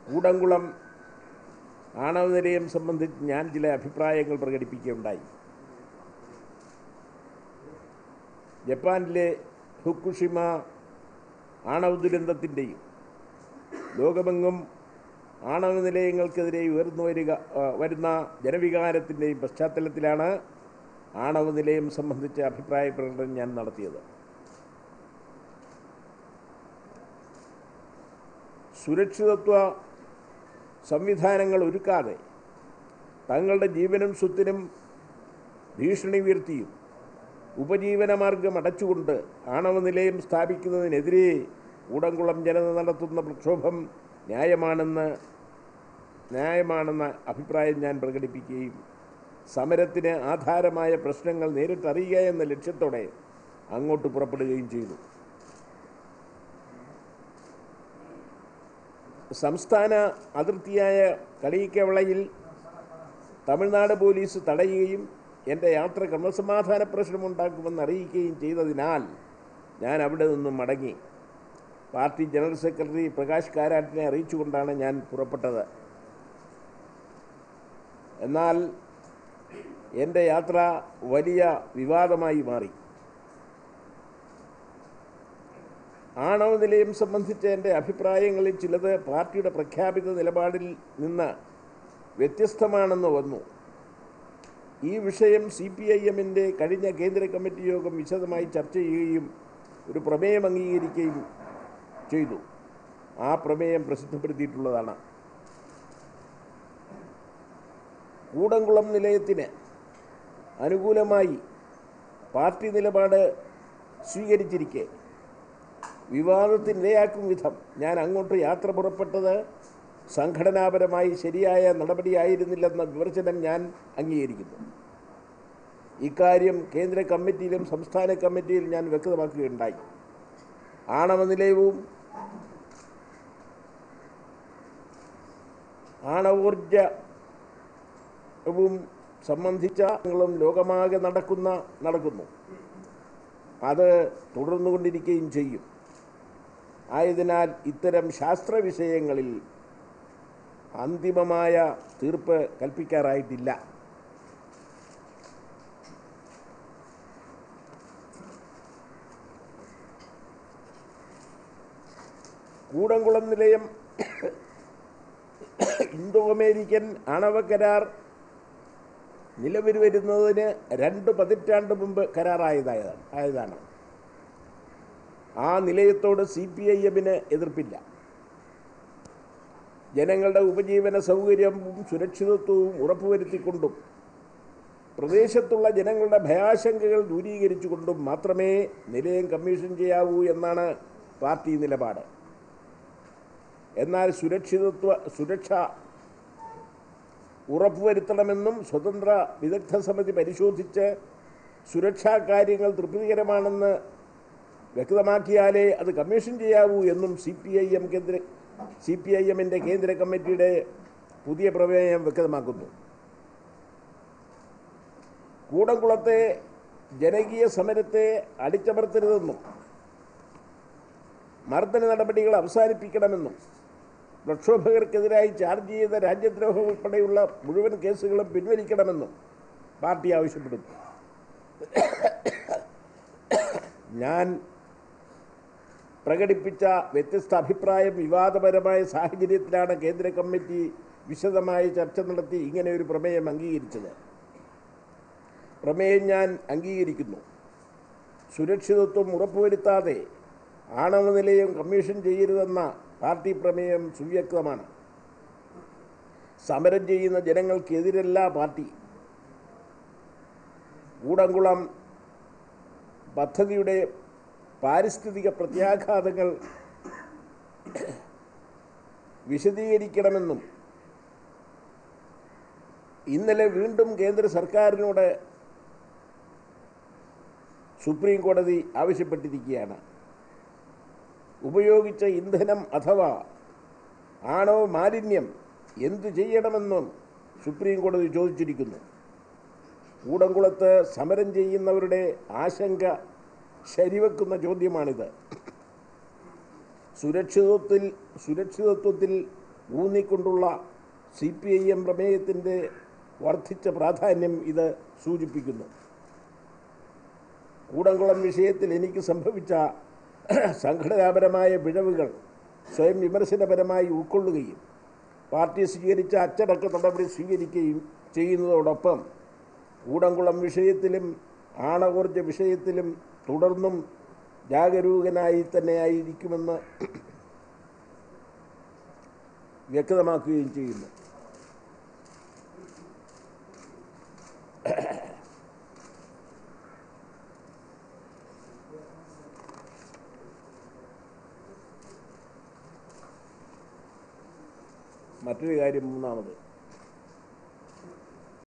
കൂടംകുളം ആണവ നിലയം സംബന്ധിച്ച് ഞാൻ ചില അഭിപ്രായങ്ങൾ പ്രകടിപ്പിക്കുകയുണ്ടായി ജപ്പാനിലെ ഹുക്കുഷിമ ആണവ ദുരന്തത്തിൻ്റെയും ലോകമെങ്ങും ആണവ നിലയങ്ങൾക്കെതിരെ ഉയർന്നു വരിക ആ, വരുന്ന ജനവികാരത്തിൻ്റെയും പശ്ചാത്തലത്തിലാണ് ആണവ നിലയം സംബന്ധിച്ച അഭിപ്രായ പ്രകടനം ഞാൻ നടത്തിയത് സുരക്ഷിതത്വ സംവിധാനങ്ങൾ ഒരുക്കാതെ തങ്ങളുടെ ജീവനും സ്വത്തിനും ഭീഷണി ഉയർത്തിയും ഉപജീവനമാർഗം അടച്ചുകൊണ്ട് ആണവ നിലയം സ്ഥാപിക്കുന്നതിനെതിരെ കൂടംകുളം ജനത നടത്തുന്ന പ്രക്ഷോഭം ന്യായമാണെന്ന് ന്യായമാണെന്ന അഭിപ്രായം ഞാൻ പ്രകടിപ്പിക്കുകയും സമരത്തിന് ആധാരമായ പ്രശ്നങ്ങൾ നേരിട്ടറിയുക എന്ന ലക്ഷ്യത്തോടെ അങ്ങോട്ട് പുറപ്പെടുകയും ചെയ്തു സംസ്ഥാന അതിർത്തിയായ കളിയിക്കവളയിൽ തമിഴ്നാട് പോലീസ് തടയുകയും എൻ്റെ യാത്ര ക്രമസമാധാന പ്രശ്നമുണ്ടാക്കുമെന്ന് അറിയിക്കുകയും ചെയ്തതിനാൽ ഞാൻ അവിടെ നിന്നും മടങ്ങി പാർട്ടി ജനറൽ സെക്രട്ടറി പ്രകാശ് കാരാട്ടിനെ അറിയിച്ചുകൊണ്ടാണ് ഞാൻ പുറപ്പെട്ടത് എന്നാൽ എൻ്റെ യാത്ര വലിയ വിവാദമായി മാറി ആണവ നിലയം സംബന്ധിച്ച എൻ്റെ അഭിപ്രായങ്ങളിൽ ചിലത് പാർട്ടിയുടെ പ്രഖ്യാപിത നിലപാടിൽ നിന്ന് വ്യത്യസ്തമാണെന്ന് വന്നു ഈ വിഷയം സി പി ഐ എമ്മിൻ്റെ കഴിഞ്ഞ കേന്ദ്ര കമ്മിറ്റി യോഗം വിശദമായി ചർച്ച ചെയ്യുകയും ഒരു പ്രമേയം അംഗീകരിക്കുകയും ചെയ്തു ആ പ്രമേയം പ്രസിദ്ധപ്പെടുത്തിയിട്ടുള്ളതാണ് കൂടംകുളം നിലയത്തിന് അനുകൂലമായി പാർട്ടി നിലപാട് സ്വീകരിച്ചിരിക്കെ വിവാദത്തിനിരയാക്കും വിധം ഞാൻ അങ്ങോട്ട് യാത്ര പുറപ്പെട്ടത് സംഘടനാപരമായി ശരിയായ നടപടിയായിരുന്നില്ലെന്ന വിമർശനം ഞാൻ അംഗീകരിക്കുന്നു ഇക്കാര്യം കേന്ദ്ര കമ്മിറ്റിയിലും സംസ്ഥാന കമ്മിറ്റിയിലും ഞാൻ വ്യക്തമാക്കുകയുണ്ടായി ആണവ നിലയവും ആണവോർജവും സംബന്ധിച്ച ങ്ങളും ലോകമാകെ നടക്കുന്ന നടക്കുന്നു അത് തുടർന്നുകൊണ്ടിരിക്കുകയും ചെയ്യും ആയതിനാൽ ഇത്തരം ശാസ്ത്ര വിഷയങ്ങളിൽ അന്തിമമായ തീർപ്പ് കൽപ്പിക്കാറായിട്ടില്ല കൂടംകുളം നിലയം ഇന്തോ അമേരിക്കൻ ആണവ കരാർ നിലവിൽ വരുന്നതിന് രണ്ട് പതിറ്റാണ്ട് മുമ്പ് കരാറായതായതാണ് ആയതാണ് ആ നിലയത്തോട് സി പി ഐ എമ്മിന് എതിർപ്പില്ല ജനങ്ങളുടെ ഉപജീവന സൗകര്യവും സുരക്ഷിതത്വവും ഉറപ്പുവരുത്തിക്കൊണ്ടും പ്രദേശത്തുള്ള ജനങ്ങളുടെ ഭയാശങ്കകൾ ദൂരീകരിച്ചുകൊണ്ടും മാത്രമേ നിലയം കമ്മീഷൻ ചെയ്യാവൂ എന്നാണ് പാർട്ടി നിലപാട് എന്നാൽ സുരക്ഷിതത്വ സുരക്ഷ ഉറപ്പുവരുത്തണമെന്നും സ്വതന്ത്ര വിദഗ്ധ സമിതി പരിശോധിച്ച് സുരക്ഷാ കാര്യങ്ങൾ തൃപ്തികരമാണെന്ന് വ്യക്തമാക്കിയാലേ അത് കമ്മീഷൻ ചെയ്യാവൂ എന്നും സി പി ഐ എം കേന്ദ്ര സി പി ഐ എമ്മിൻ്റെ കേന്ദ്ര കമ്മിറ്റിയുടെ പുതിയ പ്രമേയം വ്യക്തമാക്കുന്നു കൂടംകുളത്തെ ജനകീയ സമരത്തെ അടിച്ചമർത്തരുതെന്നും മർദ്ദന നടപടികൾ അവസാനിപ്പിക്കണമെന്നും പ്രക്ഷോഭകർക്കെതിരായി ചാർജ് ചെയ്ത രാജ്യദ്രോഹം ഉൾപ്പെടെയുള്ള മുഴുവൻ കേസുകളും പിൻവലിക്കണമെന്നും പാർട്ടി ആവശ്യപ്പെടുന്നു ഞാൻ പ്രകടിപ്പിച്ച വ്യത്യസ്ത അഭിപ്രായം വിവാദപരമായ സാഹചര്യത്തിലാണ് കേന്ദ്ര കമ്മിറ്റി വിശദമായ ചർച്ച നടത്തി ഇങ്ങനെ ഒരു പ്രമേയം അംഗീകരിച്ചത് പ്രമേയം ഞാൻ അംഗീകരിക്കുന്നു സുരക്ഷിതത്വം ഉറപ്പുവരുത്താതെ ആണവ നിലയം കമ്മീഷൻ ചെയ്യരുതെന്ന പാർട്ടി പ്രമേയം സുവ്യക്തമാണ് സമരം ചെയ്യുന്ന ജനങ്ങൾക്കെതിരല്ല പാർട്ടി കൂടംകുളം പദ്ധതിയുടെ പാരിസ്ഥിതിക പ്രത്യാഘാതങ്ങൾ വിശദീകരിക്കണമെന്നും ഇന്നലെ വീണ്ടും കേന്ദ്ര സർക്കാരിനോട് സുപ്രീം കോടതി ആവശ്യപ്പെട്ടിരിക്കുകയാണ് ഉപയോഗിച്ച ഇന്ധനം അഥവാ ആണവ മാലിന്യം എന്തു ചെയ്യണമെന്നും സുപ്രീം കോടതി ചോദിച്ചിരിക്കുന്നു കൂടംകുളത്ത് സമരം ചെയ്യുന്നവരുടെ ആശങ്ക ശരിവെക്കുന്ന ചോദ്യമാണിത് സുരക്ഷിതത്വത്തിൽ സുരക്ഷിതത്വത്തിൽ ഊന്നിക്കൊണ്ടുള്ള സി പി ഐ എം പ്രമേയത്തിൻ്റെ വർദ്ധിച്ച പ്രാധാന്യം ഇത് സൂചിപ്പിക്കുന്നു കൂടംകുളം വിഷയത്തിൽ എനിക്ക് സംഭവിച്ച സംഘടനാപരമായ പിഴവുകൾ സ്വയം വിമർശനപരമായി ഉൾക്കൊള്ളുകയും പാർട്ടി സ്വീകരിച്ച അച്ചടക്ക നടപടി സ്വീകരിക്കുകയും ചെയ്യുന്നതോടൊപ്പം കൂടംകുളം വിഷയത്തിലും ആണവോർജ വിഷയത്തിലും തുടർന്നും ജാഗരൂകനായി തന്നെയായിരിക്കുമെന്ന് വ്യക്തമാക്കുകയും ചെയ്യുന്നു മറ്റൊരു കാര്യം മൂന്നാമത്